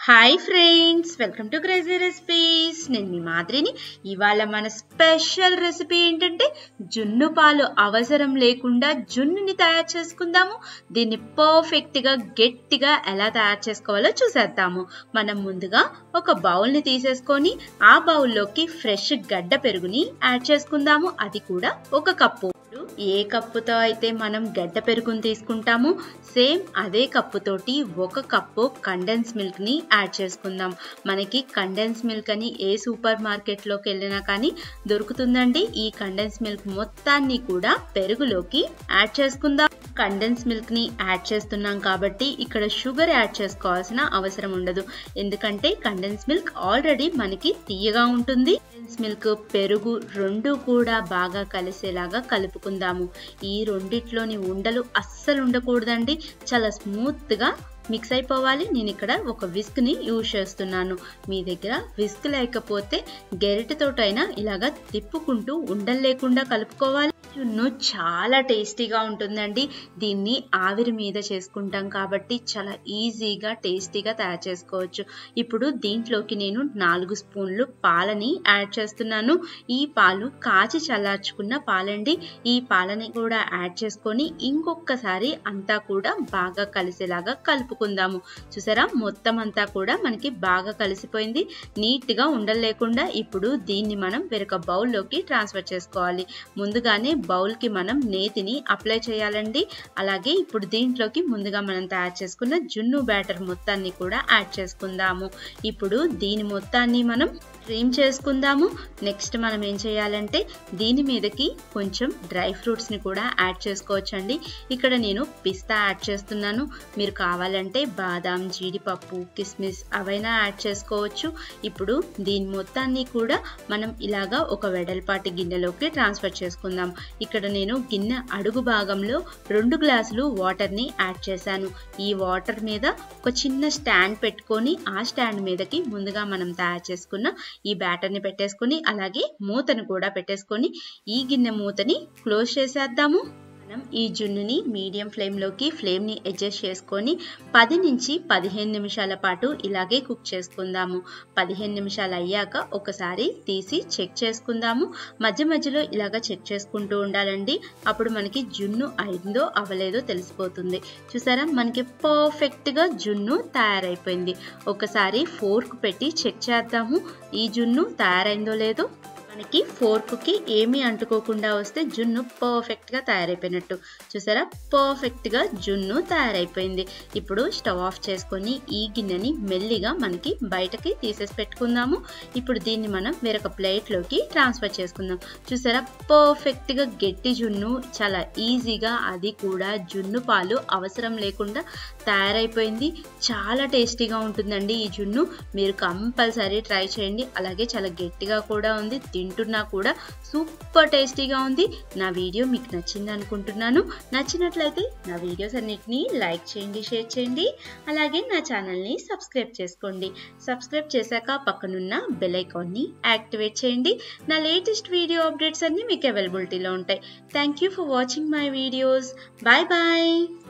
hi friends welcome to crazy recipes నేను మీ మాదిరిని ఇవాళ మన స్పెషల్ రెసిపీ ఏంటంటే జున్ను పాలు అవసరం లేకుండా జున్నుని తయారు చేసుకుందాము దీన్ని పర్ఫెక్ట్గా గట్టిగా ఎలా తయారు చేసుకోవాలో చూసేద్దాము మనం ముందుగా ఒక బౌల్ని తీసేసుకొని ఆ బౌల్లోకి ఫ్రెష్ గడ్డ పెరుగుని యాడ్ చేసుకుందాము అది కూడా ఒక కప్పు ఏ కప్పుతో అయితే మనం గడ్డ పెరుగుని తీసుకుంటామో సేమ్ అదే కప్పుతోటి ఒక కప్పు కండెన్స్ మిల్క్ని యాడ్ చేసుకుందాం మనకి కండెన్స్ మిల్క్ అని ఏ సూపర్ మార్కెట్లోకి వెళ్ళినా కానీ దొరుకుతుందండి ఈ కండెన్స్ మిల్క్ మొత్తాన్ని కూడా పెరుగులోకి యాడ్ చేసుకుందాం కండెన్స్ మిల్క్ ని యాడ్ చేస్తున్నాం కాబట్టి ఇక్కడ షుగర్ యాడ్ చేసుకోవాల్సిన అవసరం ఉండదు ఎందుకంటే కండెన్స్ మిల్క్ ఆల్రెడీ మనకి తీయగా ఉంటుంది కండెన్స్ మిల్క్ పెరుగు రెండు కూడా బాగా కలిసేలాగా కలుపుకుందాము ఈ రెండిట్లోని ఉండలు అస్సలు ఉండకూడదండి చాలా స్మూత్ గా మిక్స్ అయిపోవాలి నేను ఇక్కడ ఒక విస్క్ ని యూజ్ చేస్తున్నాను మీ దగ్గర విస్క్ లేకపోతే గెరిటతోటైనా ఇలాగా తిప్పుకుంటూ ఉండలు లేకుండా కలుపుకోవాలి జున్ను చాలా టేస్టీగా ఉంటుందండి దీన్ని ఆవిరి మీద చేసుకుంటాం కాబట్టి చాలా ఈజీగా టేస్టీగా తయారు చేసుకోవచ్చు ఇప్పుడు దీంట్లోకి నేను నాలుగు స్పూన్లు పాలని యాడ్ చేస్తున్నాను ఈ పాలు కాచి చల్లార్చుకున్న పాలండి ఈ పాలని కూడా యాడ్ చేసుకొని ఇంకొకసారి అంతా కూడా బాగా కలిసేలాగా కలుపుకుందాము చూసారా మొత్తం అంతా కూడా మనకి బాగా కలిసిపోయింది నీట్గా ఉండలేకుండా ఇప్పుడు దీన్ని మనం వేరొక బౌల్లోకి ట్రాన్స్ఫర్ చేసుకోవాలి ముందుగానే బౌల్కి మనం నేతిని అప్లై చేయాలండి అలాగే ఇప్పుడు దీంట్లోకి ముందుగా మనం తయారు చేసుకున్న జున్ను బ్యాటర్ మొత్తాన్ని కూడా యాడ్ చేసుకుందాము ఇప్పుడు దీని మొత్తాన్ని మనం స్ట్రీమ్ చేసుకుందాము నెక్స్ట్ మనం ఏం చేయాలంటే దీని మీదకి కొంచెం డ్రై ఫ్రూట్స్ని కూడా యాడ్ చేసుకోవచ్చండి ఇక్కడ నేను పిస్తా యాడ్ చేస్తున్నాను మీరు కావాలంటే బాదాం జీడిపప్పు కిస్మిస్ అవైనా యాడ్ చేసుకోవచ్చు ఇప్పుడు దీని మొత్తాన్ని కూడా మనం ఇలాగా ఒక వెడల్పాటి గిన్నెలోకి ట్రాన్స్ఫర్ చేసుకుందాం ఇక్కడ నేను గిన్నె అడుగు భాగంలో రెండు గ్లాసులు వాటర్ని యాడ్ చేశాను ఈ వాటర్ మీద ఒక చిన్న స్టాండ్ పెట్టుకొని ఆ స్టాండ్ మీదకి ముందుగా మనం తయారు చేసుకున్న ఈ బ్యాటర్ని పెట్టేసుకొని అలాగే మూతను కూడా పెట్టేసుకొని ఈ గిన్నె మూతని క్లోజ్ చేసేద్దాము మనం ఈ జున్నుని మీడియం ఫ్లేమ్లోకి ఫ్లేమ్ని అడ్జస్ట్ చేసుకొని పది నుంచి పదిహేను నిమిషాల పాటు ఇలాగే కుక్ చేసుకుందాము పదిహేను నిమిషాలు అయ్యాక ఒకసారి తీసి చెక్ చేసుకుందాము మధ్య మధ్యలో ఇలాగ చెక్ చేసుకుంటూ ఉండాలండి అప్పుడు మనకి జున్ను అయిందో అవ్వలేదో తెలిసిపోతుంది చూసారా మనకి పర్ఫెక్ట్గా జున్ను తయారైపోయింది ఒకసారి ఫోర్క్ పెట్టి చెక్ చేద్దాము ఈ జున్ను తయారైందో లేదో మనకి ఫోర్క్కి ఏమీ అంటుకోకుండా వస్తే జున్ను పర్ఫెక్ట్గా తయారైపోయినట్టు చూసారా పర్ఫెక్ట్గా జున్ను తయారైపోయింది ఇప్పుడు స్టవ్ ఆఫ్ చేసుకొని ఈ గిన్నెని మెల్లిగా మనకి బయటకి తీసేసి పెట్టుకుందాము ఇప్పుడు దీన్ని మనం వేరొక ప్లేట్లోకి ట్రాన్స్ఫర్ చేసుకుందాం చూసారా పర్ఫెక్ట్గా గట్టి జున్ను చాలా ఈజీగా అది కూడా జున్ను పాలు అవసరం లేకుండా తయారైపోయింది చాలా టేస్టీగా ఉంటుందండి ఈ జున్ను మీరు కంపల్సరీ ట్రై చేయండి అలాగే చాలా గట్టిగా కూడా ఉంది తింటున్నా కూడా సూపర్ టేస్టీగా ఉంది నా వీడియో మీకు నచ్చింది అనుకుంటున్నాను నచ్చినట్లయితే నా వీడియోస్ అన్నిటినీ లైక్ చేయండి షేర్ చేయండి అలాగే నా ఛానల్ని సబ్స్క్రైబ్ చేసుకోండి సబ్స్క్రైబ్ చేశాక పక్కనున్న బెల్ ఐకాన్ని యాక్టివేట్ చేయండి నా లేటెస్ట్ వీడియో అప్డేట్స్ అన్నీ మీకు అవైలబిలిటీలో ఉంటాయి thank you for watching my videos bye bye